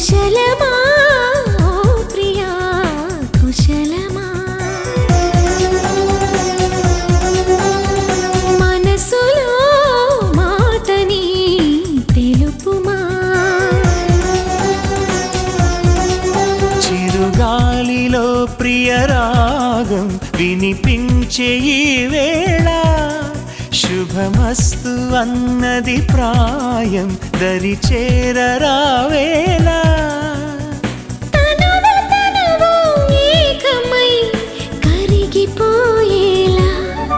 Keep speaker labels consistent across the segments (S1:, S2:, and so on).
S1: కుశలమా ఓ ప్రియా కుశలమా మనసులో మాటని తెలుపుమా
S2: చిరుగాలిలో ప్రియరాగం వినిపించే ఈ వేళ శుభమస్తు అన్నది ప్రాయం దరి చేరరావేలా
S1: తనువు తనువు ఏకమై కరిగిపోయేలా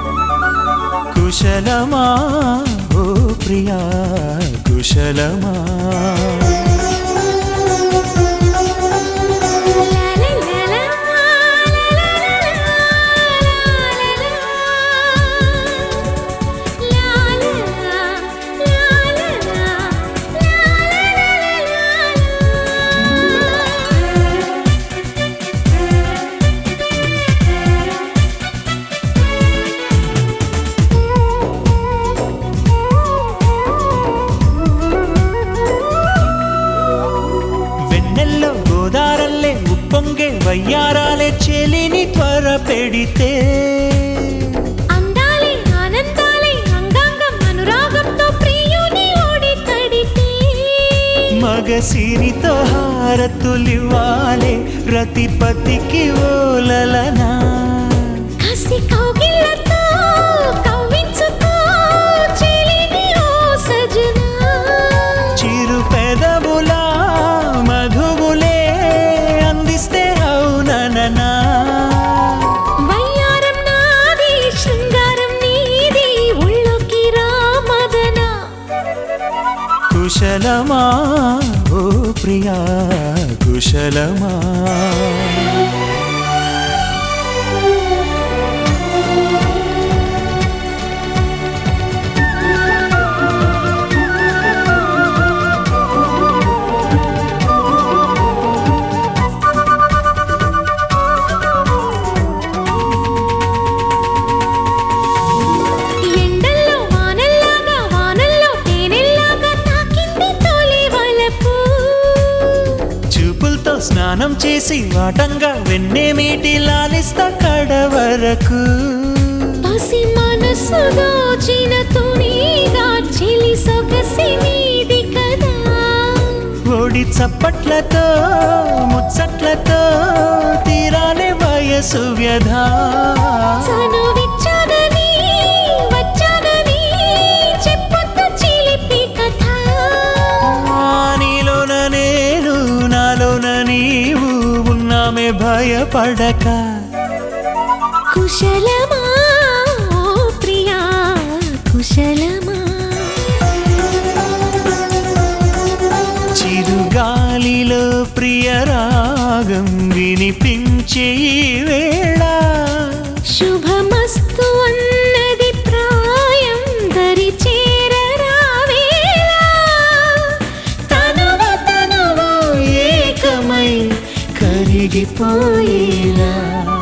S2: కుశలమా ఓ ప్రియా కుశలమా
S1: లాలాలాలా,
S2: వెన్నెల్లో గోదారల్లే ఉప్పొంగే వయ్యారాలే చెలిని త్వర పెడితే
S1: అందాలే ఆనందాలే అంగాంగం అనురాగంతో ప్రియుని ఓడి తడితే
S2: మగసిరితో హారతులివ్వాలే రతిపతికి ఓలలనా
S1: కసి కౌగిళ్ళతో కవ్వించుకో చెలిని ఓ సజనా
S2: చిరు పెదవులా మధువులే అందిస్తే అవుననా
S1: వయ్యారం నాది శృంగారం నీది ఉళ్ళోకి రామదనా
S2: కుశలమా ఓ ప్రియా కుశలమా
S1: ఎండల్లో వానల్లాగా వానల్లో తేనెల్లాగా తాకింది తొలి వలపు
S2: చూపులతో స్నానం చేసి వాటంగా వెన్నెమీటి లాలిస్తా కడ వరకు
S1: పసి మనసు దోచిన తునిగా చెలి సొగసి నీది కదా
S2: ఓడి చప్పట్లతో ముచ్చట్లతో తీరాలే వయసు వ్యధ
S1: చనువిచ్చాగని వచ్చాగని చెప్పొద్దు చిలిపి కథ
S2: నీలోన నేను నాలోన నీవు ఉన్నామే భయపడక
S1: కుశలమా ఓ ప్రియా కుశలమా
S2: చిరుగాలిలో ప్రియరాగం వినిపించే ఈ వేళ
S1: శుభమస్తు అన్నది ప్రాయం దరి చేరరావేలా తనువు తనువు
S2: ఏకమై కరిగిపోయేలా